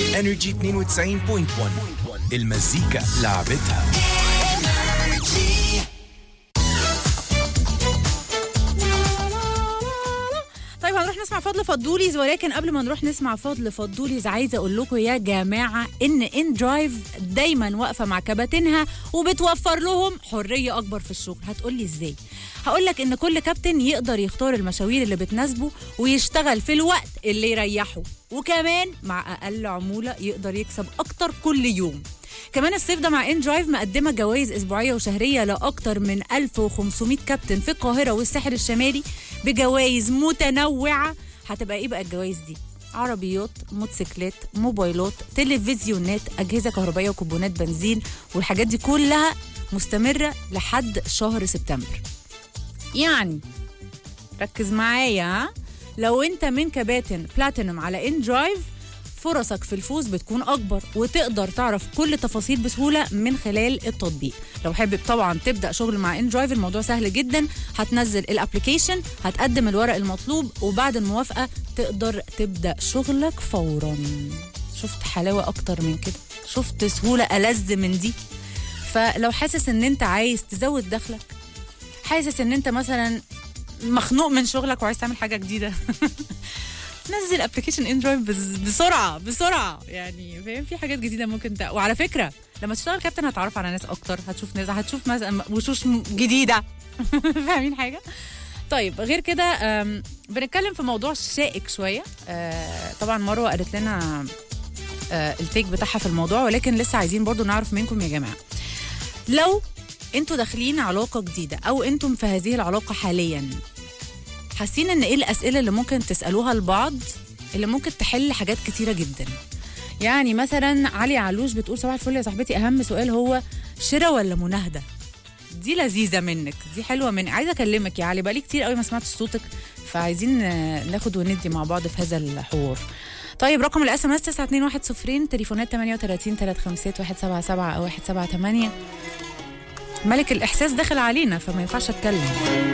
انرجي 92.1 المزيكا لعبتها طيب هنروح نسمع فضل فضوليز ولكن قبل ما نروح نسمع فضل فضوليز عايزه اقول لكم يا جماعه ان ان درايف دايما واقفه مع كباتنها وبتوفر لهم حريه اكبر في الشغل هتقول لي ازاي هقول لك ان كل كابتن يقدر يختار المشاوير اللي بتناسبه ويشتغل في الوقت اللي يريحه وكمان مع اقل عموله يقدر يكسب اكتر كل يوم كمان الصيف ده مع ان درايف مقدمه جوائز اسبوعيه وشهريه لاكتر من 1500 كابتن في القاهره والساحل الشمالي بجوائز متنوعه هتبقى ايه بقى الجوائز دي عربيات موتوسيكلات موبايلات تلفزيونات اجهزه كهربائيه وكوبونات بنزين والحاجات دي كلها مستمره لحد شهر سبتمبر يعني ركز معايا ها؟ لو انت من كباتن بلاتينوم على ان درايف فرصك في الفوز بتكون اكبر وتقدر تعرف كل تفاصيل بسهوله من خلال التطبيق لو حابب طبعا تبدا شغل مع ان درايف الموضوع سهل جدا هتنزل الابلكيشن هتقدم الورق المطلوب وبعد الموافقه تقدر تبدا شغلك فورا شفت حلاوه اكتر من كده شفت سهوله ألذ من دي فلو حاسس ان انت عايز تزود دخلك حاسس ان انت مثلا مخنوق من شغلك وعايز تعمل حاجه جديده نزل ابلكيشن ان درايف بسرعه بسرعه يعني فاهم في حاجات جديده ممكن ت... وعلى فكره لما تشتغل كابتن هتعرف على ناس اكتر هتشوف ناس هتشوف مثلا وشوش م- جديده فاهمين حاجه طيب غير كده أم، بنتكلم في موضوع شائك شويه أه، طبعا مروه قالت لنا أه، التيك بتاعها في الموضوع ولكن لسه عايزين برضو نعرف منكم يا جماعه لو انتوا داخلين علاقه جديده او انتم في هذه العلاقه حاليا حاسين ان ايه الاسئله اللي ممكن تسالوها لبعض اللي ممكن تحل حاجات كتيره جدا يعني مثلا علي علوش بتقول صباح الفل يا صاحبتي اهم سؤال هو شراء ولا مناهده دي لذيذه منك دي حلوه من عايزه اكلمك يا علي بقالي كتير قوي ما سمعتش صوتك فعايزين آه، ناخد وندي مع بعض في هذا الحوار طيب رقم الاس ام اس 9210 تليفونات 38 356 177 او 178 ملك الاحساس داخل علينا فما ينفعش اتكلم